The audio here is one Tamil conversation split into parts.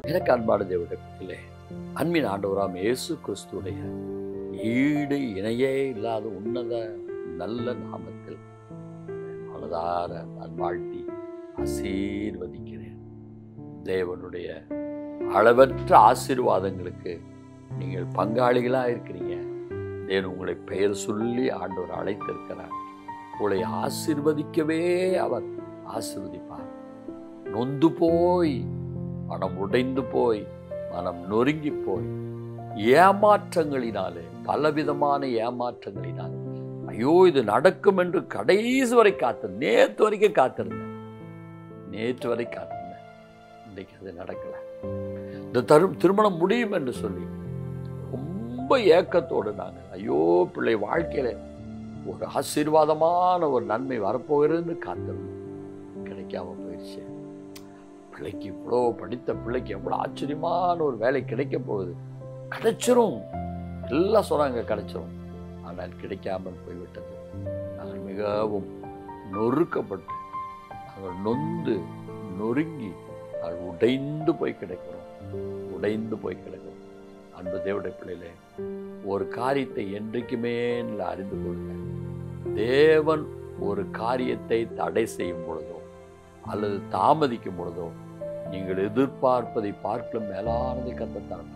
எனக்கு அன்பான தேவனுடைய பிள்ளைகளே அன்பின் ஆண்டவராம் இயேசு கிறிஸ்துடைய ஈடு இணையே இல்லாத உன்னத நல்ல நாமத்தில் மனதார நான் வாழ்த்தி ஆசீர்வதிக்கிறேன் தேவனுடைய அளவற்ற ஆசீர்வாதங்களுக்கு நீங்கள் பங்காளிகளாக இருக்கிறீங்க தேவன் உங்களை பெயர் சொல்லி ஆண்டவர் அழைத்திருக்கிறார் உங்களை ஆசீர்வதிக்கவே அவர் ஆசீர்வதிப்பார் நொந்து போய் மனம் உடைந்து போய் மனம் நொறுங்கி போய் ஏமாற்றங்களினாலே பலவிதமான ஏமாற்றங்களினாலே ஐயோ இது நடக்கும் என்று கடைசி வரை காத்திருந்தேன் நேற்று வரைக்கும் காத்திருந்தேன் நேற்று வரை காத்திருந்தேன் இன்னைக்கு அது நடக்கல இந்த தரும் திருமணம் முடியும் என்று சொல்லி ரொம்ப ஏக்கத்தோடு நாங்கள் ஐயோ பிள்ளை வாழ்க்கையில ஒரு ஆசீர்வாதமான ஒரு நன்மை வரப்போகிறதுன்னு காத்திருந்தோம் கிடைக்காம போயிடுச்சு பிள்ளைக்கு இவ்வளோ படித்த பிள்ளைக்கு எவ்வளோ ஆச்சரியமான ஒரு வேலை கிடைக்க போகுது கிடைச்சிரும் எல்லாம் சொன்னாங்க கிடைச்சிரும் ஆனால் கிடைக்காமல் போய்விட்டது நாங்கள் மிகவும் நொறுக்கப்பட்டு நாங்கள் நொந்து நொறுங்கி நாங்கள் உடைந்து போய் கிடக்கிறோம் உடைந்து போய் கிடக்கிறோம் அன்பு தேவடைய பிள்ளைகளே ஒரு காரியத்தை என்றைக்குமே நீங்கள் அறிந்து கொள்ளுங்க தேவன் ஒரு காரியத்தை தடை செய்யும் பொழுதோ அல்லது தாமதிக்கும் பொழுதோ நீங்கள் எதிர்பார்ப்பதை பார்க்கலும் மேலானதை கத்தத்தான்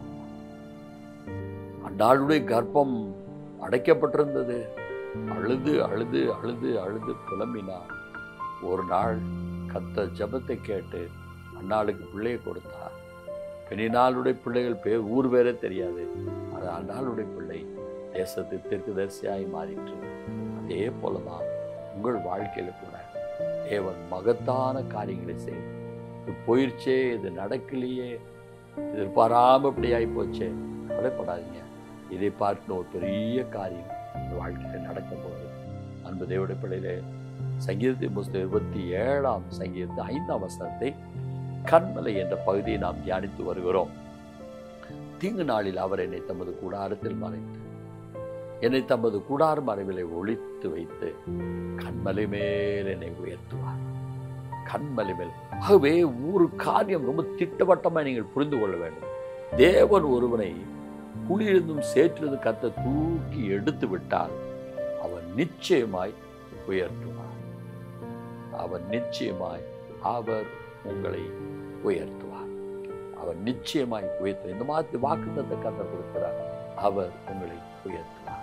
அன்னாளுடைய கர்ப்பம் அடைக்கப்பட்டிருந்தது அழுது அழுது அழுது அழுது புலம்பினார் ஒரு நாள் கத்த ஜபத்தை கேட்டு அன்னாளுக்கு பிள்ளையை கொடுத்தார் பெண்ணினாளுடைய பிள்ளைகள் பேர் ஊர் பேரே தெரியாது அது அன்னாளுடைய பிள்ளை தேசத்து தெற்குதரிசியாய் மாறிற்று அதே போலதான் உங்கள் வாழ்க்கையில கூட தேவன் மகத்தான காரியங்களை செய்யும் இது போயிடுச்சே இது நடக்கலையே எதிர்பாராம இப்படி ஆகி போச்சே கவலைப்படாதீங்க இதை பார்க்கணும் ஒரு பெரிய காரியம் இந்த வாழ்க்கையில் நடக்க போகுது அன்பு தேவடைய பிள்ளையிலே சங்கீதத்தின் புஸ்தகம் இருபத்தி ஏழாம் சங்கீதத்து ஐந்தாம் வசனத்தை கண்மலை என்ற பகுதியை நாம் தியானித்து வருகிறோம் தீங்கு நாளில் அவர் என்னை தமது கூடாரத்தில் மறைத்து என்னை தமது கூடார மறைவிலை ஒழித்து வைத்து கண்மலை மேல் என்னை உயர்த்துவார் கண்மலை மேல் ஆகவே ஒரு காரியம் ரொம்ப திட்டவட்டமாக நீங்கள் புரிந்து கொள்ள வேண்டும் தேவன் ஒருவனை குளிர்ந்தும் சேற்றிலிருந்து கத்த தூக்கி எடுத்து விட்டால் அவன் நிச்சயமாய் உயர்த்துவார் அவன் நிச்சயமாய் அவர் உங்களை உயர்த்துவார் அவர் நிச்சயமாய் உயர்த்துவார் இந்த மாதிரி வாக்குத்தத்தை கத்த கொடுக்கிறார் அவர் உங்களை உயர்த்துவார்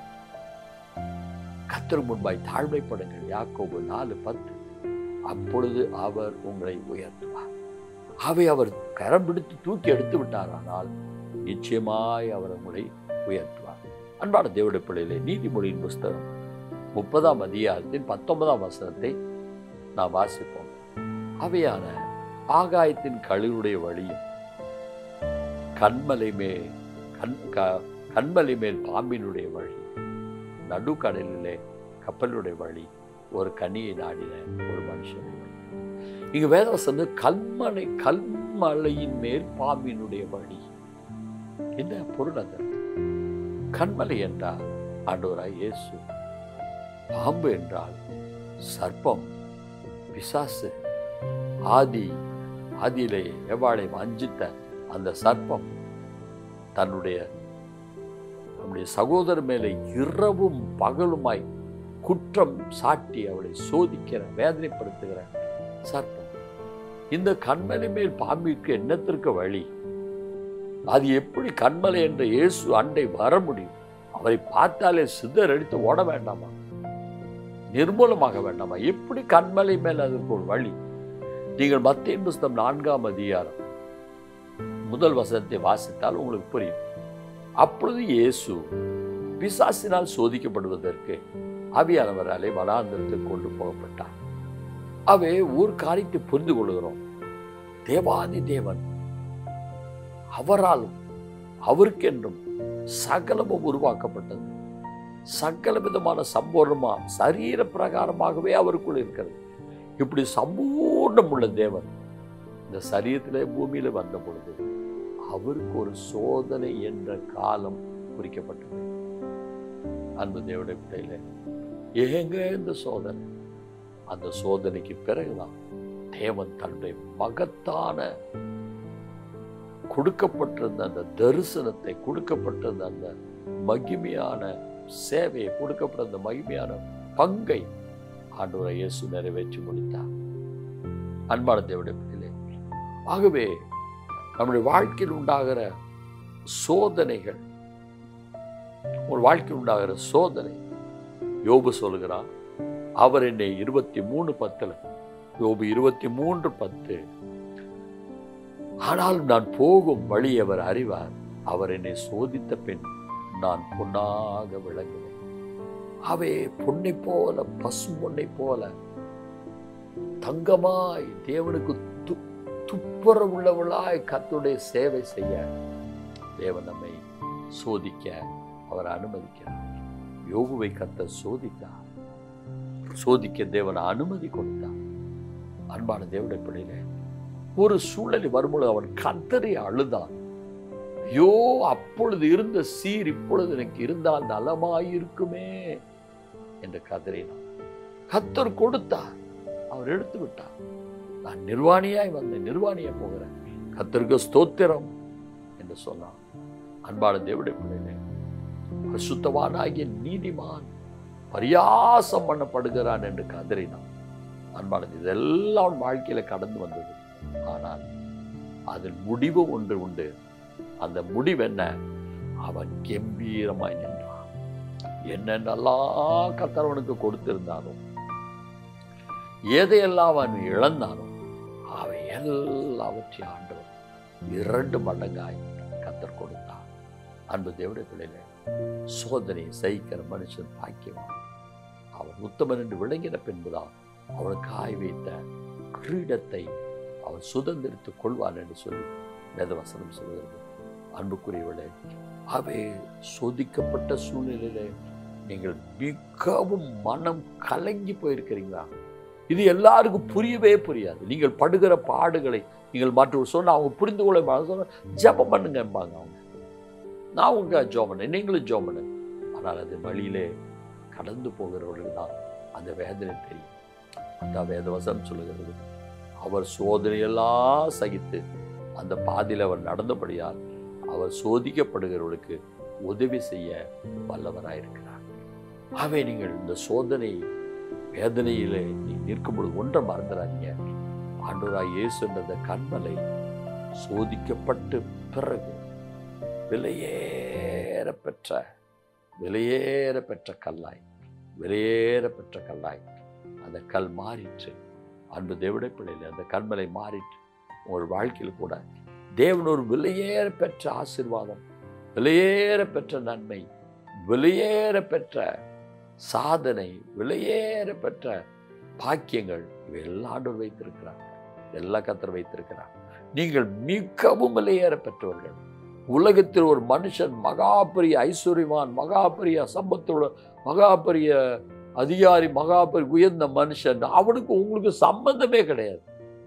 கத்தர் முன்பாய் தாழ்மைப்படுங்கள் யாக்கோபு நாலு பத்து அப்பொழுது அவர் உங்களை உயர்த்துவார் அவை அவர் கரம் பிடித்து தூக்கி எடுத்து விட்டாரானால் நிச்சயமாய் அவர் உங்களை உயர்த்துவார் அன்பான தேவடைய பிள்ளையிலே நீதிமொழியின் புஸ்தகம் முப்பதாம் அதிகாரத்தின் பத்தொன்பதாம் வசனத்தை நாம் வாசிப்போம் அவையான ஆகாயத்தின் களிருடைய வழியும் கண்மலை மேல் கண் க- கண்மலை மேல் பாம்பினுடைய வழி நடுக்கடலிலே கப்பலுடைய வழி ஒரு கனியை நாடின ஒரு மனுஷனுடைய வழி இங்க வேதவசம் கல்மலை கல்மலையின் மேல் பாம்பினுடைய வழி என்ன பொருள் அது கண்மலை என்றால் ஆண்டவராய் இயேசு பாம்பு என்றால் சர்ப்பம் பிசாசு ஆதி ஆதியிலே எவ்வாளை வஞ்சித்த அந்த சர்ப்பம் தன்னுடைய நம்முடைய சகோதரர் மேலே இரவும் பகலுமாய் குற்றம் சாட்டி அவளை சோதிக்கிற வேதனைப்படுத்துகிற சர்ப்பம் இந்த கண்மலை மேல் பாம்பிற்கு என்னத்திற்கு வழி அது எப்படி கண்மலை என்ற இயேசு அண்டை வர முடியும் அவரை பார்த்தாலே சிதறடித்து ஓட வேண்டாமா நிர்மூலமாக வேண்டாமா எப்படி கண்மலை மேல் அதற்கு ஒரு வழி நீங்கள் மத்திய புஸ்தகம் நான்காம் அதிகாரம் முதல் வசனத்தை வாசித்தால் உங்களுக்கு புரியும் அப்பொழுது இயேசு பிசாசினால் சோதிக்கப்படுவதற்கு ஆவியானவராலே வனாந்தரத்துக்கு கொண்டு போகப்பட்டார் அவை ஒரு காரியத்தை புரிந்து கொள்கிறோம் தேவாதி தேவன் அவராலும் அவருக்கென்றும் சகலமும் உருவாக்கப்பட்டது சகல விதமான சம்பூர்ணமா சரீர பிரகாரமாகவே அவருக்குள் இருக்கிறது இப்படி சம்பூர்ணம் உள்ள தேவன் இந்த சரீரத்திலே பூமியில வந்த பொழுது அவருக்கு ஒரு சோதனை என்ற காலம் குறிக்கப்பட்டது அன்பு தேவனுடைய பிள்ளையில ஏங்க இந்த சோதனை அந்த சோதனைக்கு பிறகுதான் தேவன் தன்னுடைய மகத்தான கொடுக்கப்பட்டிருந்த அந்த தரிசனத்தை கொடுக்கப்பட்டிருந்த அந்த மகிமையான சேவையை கொடுக்கப்பட்ட அந்த மகிமையான பங்கை ஆண்டவரை இயேசு நிறைவேற்றி முடித்தார் அன்பான தேவனுடைய பிள்ளைகளே ஆகவே நம்முடைய வாழ்க்கையில் உண்டாகிற சோதனைகள் ஒரு வாழ்க்கையில் உண்டாகிற சோதனை யோபு சொல்கிறார் அவர் என்னை இருபத்தி மூணு பத்துல யோபு இருபத்தி மூன்று பத்து ஆனால் நான் போகும் வழி அவர் அறிவார் அவர் என்னை சோதித்த பின் நான் பொன்னாக விளங்குவேன் அவே பொன்னை போல பசு பொன்னை போல தங்கமாய் தேவனுக்கு து துப்புரவுள்ளவளாய் கர்த்தருடைய சேவை செய்ய தேவன் நம்மை சோதிக்க அவர் அனுமதிக்கிறார் யோகுவை கத்த சோதித்தார் சோதிக்க தேவன் அனுமதி கொடுத்தார் அன்பான தேவனுடைய பிள்ளையில ஒரு சூழலில் வரும்பொழுது அவன் கத்தறி அழுதான் ஐயோ அப்பொழுது இருந்த சீர் இப்பொழுது எனக்கு இருந்தால் நலமாயிருக்குமே என்று கதறினான் கத்தர் கொடுத்தார் அவர் எடுத்து விட்டார் நான் நிர்வாணியாய் வந்தேன் நிர்வாணியா போகிறேன் கத்தருக்கு ஸ்தோத்திரம் என்று சொன்னான் அன்பான தேவடைய பிள்ளைகளே பரிசுத்தவானாகிய நீதிமான் பரியாசம் பண்ணப்படுகிறான் என்று கதறினான் அன்பானது இதெல்லாம் அவன் வாழ்க்கையில கடந்து வந்தது ஆனால் அதன் முடிவு ஒன்று உண்டு அந்த முடிவு என்ன அவன் கம்பீரமாய் நின்றான் என்னென்னலாம் கத்தரவனுக்கு கொடுத்திருந்தானோ எதையெல்லாம் அவன் இழந்தானோ அவை எல்லாவற்றையும் ஆண்டவன் இரண்டு மடங்காய் கத்தர் கொடுத்தான் அன்பு தேவடைய பிள்ளையில சோதனை சகிக்கிற மனுஷன் பாக்கியவான் அவன் உத்தமன் என்று விளங்கின பின்புதான் அவனுக்கு ஆய் வைத்த கிரீடத்தை அவன் சுதந்திரித்துக் கொள்வான் என்று சொல்லி வேதவசனம் சொல்கிறது அன்புக்குரியவளே அவை சோதிக்கப்பட்ட சூழ்நிலையிலே நீங்கள் மிகவும் மனம் கலங்கி போயிருக்கிறீங்களா இது எல்லாருக்கும் புரியவே புரியாது நீங்கள் படுகிற பாடுகளை நீங்கள் மற்றவர் சொன்ன அவங்க புரிந்து கொள்ள சொன்ன ஜபம் பண்ணுங்கம்பாங்க அவங்க நான் உங்க ஜோம் பண்ணேன் நீங்களும் ஜோம் பண்ணு ஆனால் அது வழியிலே கடந்து போகிறவர்கள் தான் அந்த வேதனை தெரியும் அந்த வேதவசம் சொல்லுகிறது அவர் சோதனையெல்லாம் சகித்து அந்த பாதையில் அவர் நடந்தபடியால் அவர் சோதிக்கப்படுகிறவர்களுக்கு உதவி செய்ய வல்லவராயிருக்கிறார் ஆகவே நீங்கள் இந்த சோதனை வேதனையிலே நீ நிற்கும் பொழுது ஒன்றை மறந்துடாதீங்க ஆண்டவராய் இயேசு என்ற அந்த கண்மலை சோதிக்கப்பட்டு பிறகு விலையேற பெற்ற விலையேற பெற்ற கல்லாய் விலையேற பெற்ற கல்லாய் அந்த கல் மாறிற்று அன்பு தேவடை பிள்ளையில் அந்த கண்மலை மாறிற்று உங்கள் வாழ்க்கையில் கூட தேவன் ஒரு விலையேற பெற்ற ஆசிர்வாதம் விலையேற பெற்ற நன்மை விலையேற பெற்ற சாதனை விலையேற பெற்ற பாக்கியங்கள் இவையெல்லாம் ஆண்டவர் வைத்திருக்கிறார் எல்லா கத்தர் வைத்திருக்கிறார் நீங்கள் மிகவும் விலையேற பெற்றவர்கள் உலகத்தில் ஒரு மனுஷன் மகாபரிய ஐஸ்வர்யவான் மகாபரிய சம்பத்தோட மகாபரிய அதிகாரி மகாபரி உயர்ந்த மனுஷன் அவனுக்கு உங்களுக்கு சம்பந்தமே கிடையாது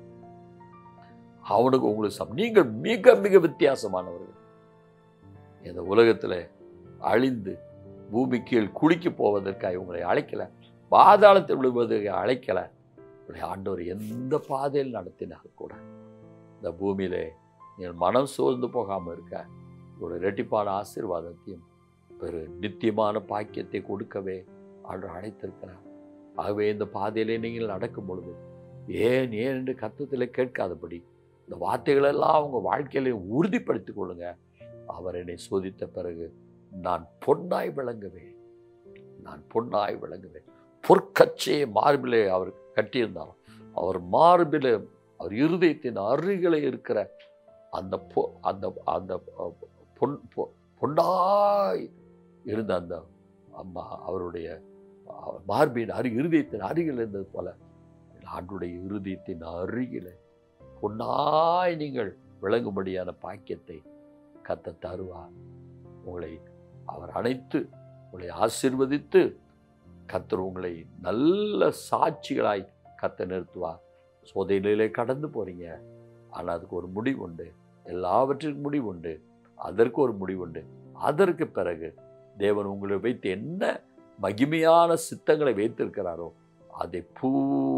அவனுக்கு உங்களுக்கு சம் நீங்கள் மிக மிக வித்தியாசமானவர்கள் இந்த உலகத்தில் அழிந்து பூமி கீழ் குளிக்க போவதற்காக உங்களை அழைக்கல பாதாளத்தில் விழுவதற்கு அழைக்கல உங்களை ஆண்டவர் எந்த பாதையில் நடத்தினால் கூட இந்த பூமியிலே நீங்கள் மனம் சோர்ந்து போகாமல் இருக்க ஒரு ரெட்டிப்பான ஆசீர்வாதத்தையும் பெரு நித்தியமான பாக்கியத்தை கொடுக்கவே ஆண்டவர் அழைத்திருக்கிறார் ஆகவே இந்த பாதையிலே நீங்கள் நடக்கும் பொழுது ஏன் ஏன் என்று கத்தத்தில் கேட்காதபடி இந்த வார்த்தைகளெல்லாம் உங்கள் வாழ்க்கையில உறுதிப்படுத்திக் கொள்ளுங்க அவர் என்னை சோதித்த பிறகு நான் பொன்னாய் விளங்குவேன் நான் பொன்னாய் விளங்குவேன் பொற்கச்சையை மார்பிலே அவர் கட்டியிருந்தார் அவர் மார்பிலே அவர் இருதயத்தின் அருகிலே இருக்கிற அந்த பொ அந்த அந்த பொன் பொ- பொன்னாய் இருந்த அந்த அம்மா அவருடைய மார்பின் அரு இருதயத்தின் அருகில் இருந்தது போல ஆண்டுடைய இருதயத்தின் அருகில் பொன்னாய் நீங்கள் விளங்கும்படியான பாக்கியத்தை கத்த தருவார் உங்களை அவர் அணைத்து உங்களை ஆசிர்வதித்து கத்தர் உங்களை நல்ல சாட்சிகளாய் கத்த நிறுத்துவார் சோதனையிலே கடந்து போறீங்க ஆனால் அதுக்கு ஒரு முடிவு உண்டு எல்லாவற்றிற்கும் முடிவு உண்டு அதற்கு ஒரு முடிவு உண்டு அதற்கு பிறகு தேவன் உங்களை வைத்து என்ன மகிமையான சித்தங்களை வைத்திருக்கிறாரோ அதை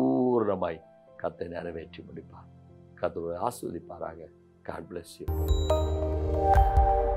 பூர்ணமாய் கத்தை நிறைவேற்றி முடிப்பார் கத்தரை ஆஸ்வதிப்பாராக காட் bless you ஆமென்